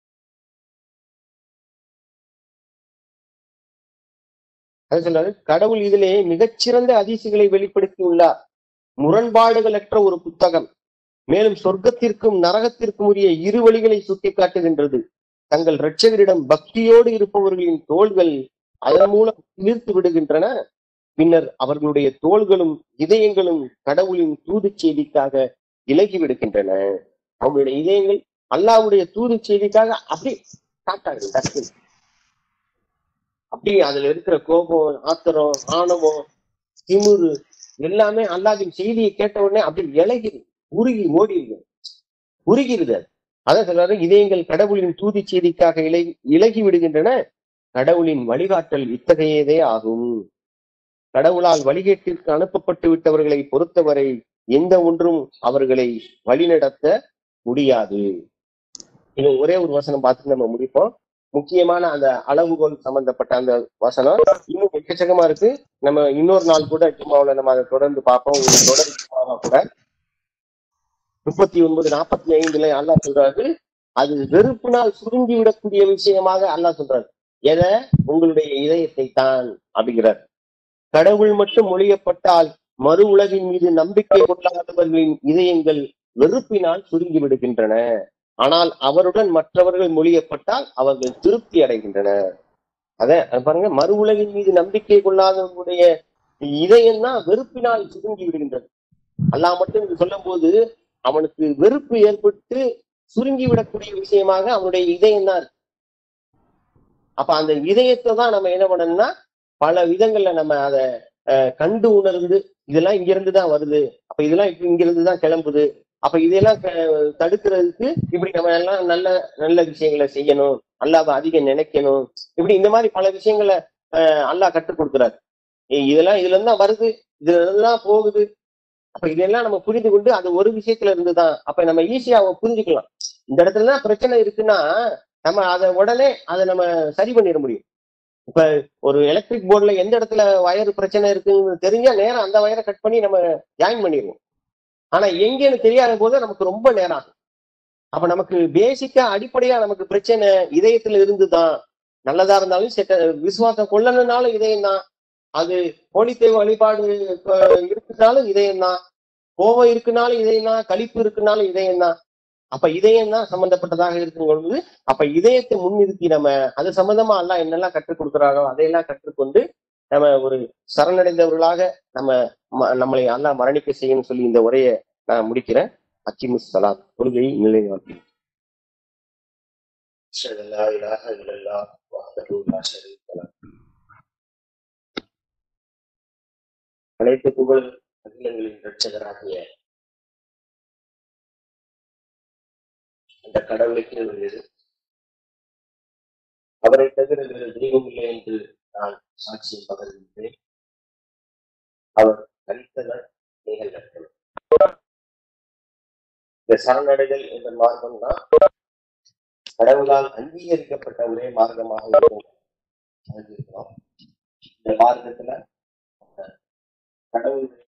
[SPEAKER 1] அது சொல்றாரு கடவுள் இதிலே மிகச்சிறந்த அதிசயங்களை வெளிப்படுத்தி உள்ளார் முரண்பாடுகளற்ற ஒரு புத்தகம் மேலும் சொர்க்கத்திற்கும் நரகத்திற்கும் உரிய இரு வழிகளை சுட்டி காட்டுகின்றது தங்கள் இரட்சகரிடம் பக்தியோடு இருப்பவர்களின் தோள்கள் அதன் மூலம் இழுத்து விடுகின்றன பின்னர் அவர்களுடைய தோள்களும் இதயங்களும் கடவுளின் தூது செய்திக்காக இலகி விடுகின்றன அவங்களுடைய இதயங்கள் அல்லாவுடைய தூது செய்திக்காக அப்படி காட்டாது டக்குன்னு அப்படியே அதுல இருக்கிற கோபம் ஆத்திரம் ஆணவம் திமிரு எல்லாமே அல்லாவின் செய்தியை கேட்ட உடனே அப்படி இலகிது உருகி ஓடிடுது உருகிருது அது. அதான் சொல்றாரு இதயங்கள் கடவுளின் தூதி செய்திக்காக இலை இலகி விடுகின்றன கடவுளின் வழிகாட்டல் இத்தகையதே ஆகும் கடவுளால் வழிகேட்டிற்கு அனுப்பப்பட்டு விட்டவர்களை பொறுத்தவரை எந்த ஒன்றும் அவர்களை வழிநடத்த முடியாது இது ஒரே ஒரு வசனம் பார்த்து நம்ம முடிப்போம் முக்கியமான அந்த அளவுகோல் சம்பந்தப்பட்ட அந்த வசனம் இன்னும் எக்கச்சக்கமா இருக்கு நம்ம இன்னொரு நாள் கூட ஜும்மாவுல நம்ம அதை தொடர்ந்து பார்ப்போம் ஒரு தொடர் ஜும்மாவா கூட முப்பத்தி ஒன்பது நாற்பத்தி ஐந்துல அல்லாஹ் சொல்றாரு அது வெறுப்பினால் சுருங்கி விடக்கூடிய விஷயமாக அல்லாஹ் சொல்றாரு எதை உங்களுடைய இதயத்தை தான் அப்படிங்கிறார் கடவுள் மட்டும் மொழியப்பட்டால் மறு உலகின் மீது நம்பிக்கை கொள்ளாதவர்களின் இதயங்கள் வெறுப்பினால் சுருங்கி விடுகின்றன ஆனால் அவருடன் மற்றவர்கள் மொழியப்பட்டால் அவர்கள் திருப்தி அடைகின்றனர் அத அது பாருங்க மறு உலகின் மீது நம்பிக்கை கொள்ளாதவர்களுடைய இதயம் தான் வெறுப்பினால் சுருங்கி விடுகின்றது அல்லாஹ் மட்டும் இது சொல்லும் போது அவனுக்கு வெறுப்பு ஏற்பட்டு சுருங்கி விடக்கூடிய விஷயமாக அவனுடைய இதயம் தான் இருக்கு அப்ப அந்த இதயத்தை தான் நம்ம என்ன பண்ணணும்னா பல விதங்கள்ல நம்ம அதை அஹ், கண்டு உணர்ந்து இதெல்லாம் இங்க இருந்து தான் வருது அப்ப இதெல்லாம் இப்ப இங்க இருந்து தான் கிளம்புது அப்ப இதெல்லாம் க- தடுக்கிறதுக்கு இப்படி நம்ம எல்லாம் நல்ல நல்ல விஷயங்களை செய்யணும் அல்லாஹ் அதிகம் நினைக்கணும் இப்படி இந்த மாதிரி பல விஷயங்களை அஹ், அல்லாஹ் கற்றுக் கொடுக்குறாரு ஏய், இதெல்லாம் இதுல இருந்து தான் வருது இதுல இருந்து தான் போகுது அப்ப இதெல்லாம் நம்ம புரிந்து கொண்டு அது ஒரு விஷயத்துல இருந்துதான் அப்ப நம்ம ஈஸியா புரிஞ்சுக்கலாம் இந்த இடத்துல தான் பிரச்சனை இருக்குன்னா நம்ம அதை உடனே அதை நம்ம சரி பண்ணிட முடியும் இப்ப ஒரு எலக்ட்ரிக் போர்டுல எந்த இடத்துல வயர் பிரச்சனை இருக்குன்னு தெரிஞ்சா நேரம் அந்த வயரை கட் பண்ணி நம்ம ஜாயின் பண்ணிடுவோம் ஆனா எங்கேன்னு தெரியாத போது நமக்கு ரொம்ப நேரம் ஆகும் அப்ப நமக்கு பேசிக்கா அடிப்படையா நமக்கு பிரச்சனை இதயத்துல இருந்துதான் நல்லதா இருந்தாலும் செட்ட விசுவாசம் கொள்ளணும்னாலும் இதயம் தான் அது கோழித்தெய்வ வழிபாடு அஹ், இருக்குனாலும் இதயம் தான் கோபம் இருக்குனாலும் இதயம் தான் களிப்பு இருக்குனாலும் இதயம் தான் அப்ப இதயம் தான் சம்பந்தப்பட்டதாக இருக்கும் பொழுது அப்ப இதயத்தை முன்னிறுத்தி நம்ம அது சம்பந்தமா எல்லாம் என்னெல்லாம் கற்றுக் கொடுக்குறாரோ அதையெல்லாம் கற்றுக்கொண்டு நம்ம ஒரு சரணடைந்தவர்களாக நம்ம ம- நம்மளை அல்லாஹ் மரணிக்க செய்யணும்னு சொல்லி இந்த உரையை நான் முடிக்கிறேன் அக்கிமுஸ் சலாத் கொள்கை நிலைநாட்டி أشهد أن لا إله إلا الله وحده لا شريك له அனைத்து புகழ் அகிலங்களின் இரட்சகராகிய அந்த கடவுளுக்கு உரியது அவரை தவிர வேறு தெய்வம் இல்லை என்று நான் சாட்சியம் பகிர்கின்றேன் அவர் தனித்தவர் நிகழ்ந்தவர் இந்த சரணடைதல் என்ற மார்க்கம் தான் கடவுளால் அங்கீகரிக்கப்பட்ட ஒரே மார்க்கமாக இருக்கும் அறிந்திருக்கிறோம். இந்த மார்க்கத்துல கடவுளுடைய